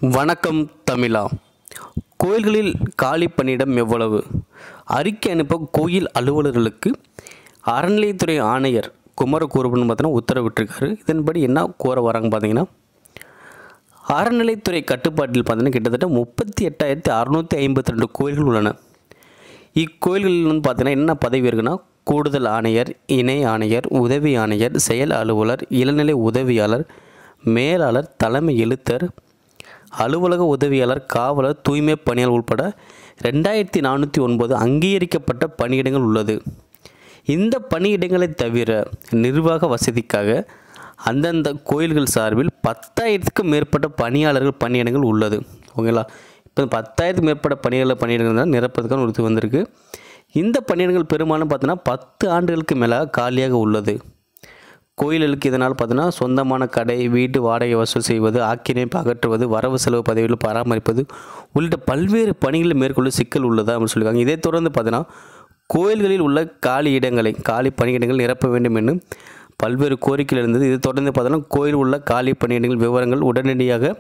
வணக்கம் தமிழா கோயில்களில் காலி பணியிடம் எவ்வளவு அறிக்கை அனுப்ப கோயில் அலுவலர்களுக்கு அறநிலையத்துறை ஆணையர் குமரகுருபன் பார்த்தீங்கன்னா உத்தரவிட்டிருக்காரு இதன்படி என்ன கோர வராங்க பார்த்தீங்கன்னா அறநிலைத்துறை கட்டுப்பாட்டில் பார்த்தீங்கன்னா கிட்டத்தட்ட முப்பத்தி எட்டாயிரத்தி அறுநூற்றி ஐம்பத்தி ரெண்டு கோயில்கள் உள்ளன இக்கோயில்களில் வந்து பார்த்தீங்கன்னா என்ன பதவி இருக்குன்னா கூடுதல் ஆணையர் இணை ஆணையர் உதவி ஆணையர் செயல் அலுவலர் இளநிலை உதவியாளர் மேலாளர் தலைமை எழுத்தர் அலுவலக உதவியாளர் காவலர் தூய்மை பணியாளர் உட்பட ரெண்டாயிரத்தி நானூற்றி ஒன்பது அங்கீகரிக்கப்பட்ட பணியிடங்கள் உள்ளது இந்த பணியிடங்களை தவிர நிர்வாக வசதிக்காக அந்தந்த கோயில்கள் சார்பில் பத்தாயிரத்துக்கும் மேற்பட்ட பணியாளர்கள் பணியிடங்கள் உள்ளது ஓகேங்களா இப்போ பத்தாயிரத்துக்கு மேற்பட்ட பணியாளர் பணியிடங்கள் தான் நிரப்புறதுக்கான உறுதி வந்திருக்கு இந்த பணியிடங்கள் பெரும்பாலும் பார்த்தீங்கன்னா பத்து ஆண்டுகளுக்கு மேலாக காலியாக உள்ளது கோயில்களுக்கு இதனால் பார்த்தீங்கன்னா சொந்தமான கடை வீட்டு வாடகை வசூல் செய்வது ஆக்கிரமிப்பு அகற்றுவது வரவு செலவு பதவிகள் பராமரிப்பது உள்ளிட்ட பல்வேறு பணிகளில் மேற்கொள்ள சிக்கல் உள்ளதா அப்படின்னு சொல்லியிருக்காங்க இதைத் தொடர்ந்து பார்த்தீங்கன்னா கோயில்களில் உள்ள காலி இடங்களை காலி பணியிடங்கள் நிரப்ப வேண்டும் என்று பல்வேறு கோரிக்கைகள் இருந்தது இதை தொடர்ந்து பார்த்தோன்னா கோயில் உள்ள காலி பணியிடங்கள் விவரங்கள் உடனடியாக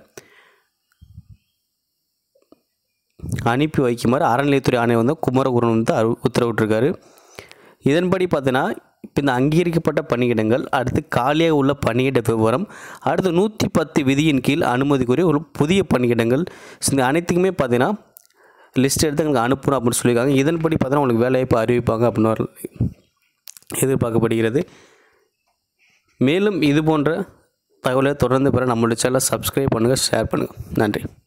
அனுப்பி வைக்குமாறு அறநிலையத்துறை ஆணையம் வந்து குமரகுருன் வந்து அரு- உத்தரவிட்டிருக்காரு இதன்படி பார்த்தீங்கன்னா இப்போ இந்த அங்கீகரிக்கப்பட்ட பணியிடங்கள் அடுத்து காலியாக உள்ள பணியிட விவரம் அடுத்து நூற்றி பத்து விதியின் கீழ் அனுமதிக்குரிய ஒரு புதிய பணியிடங்கள் இந்த அனைத்துக்குமே பார்த்தீங்கன்னா லிஸ்ட் எடுத்து எங்களுக்கு அனுப்பணும் அப்படின்னு சொல்லியிருக்காங்க இதன்படி பார்த்தீங்கன்னா உங்களுக்கு வேலைவாய்ப்பு அறிவிப்பாங்க அப்படின்னு ஒரு எதிர்பார்க்கப்படுகிறது மேலும் இது போன்ற தகவலை தொடர்ந்து பெற நம்மளுடைய சேனலை சப்ஸ்கிரைப் பண்ணுங்கள் ஷேர் பண்ணுங்கள் நன்றி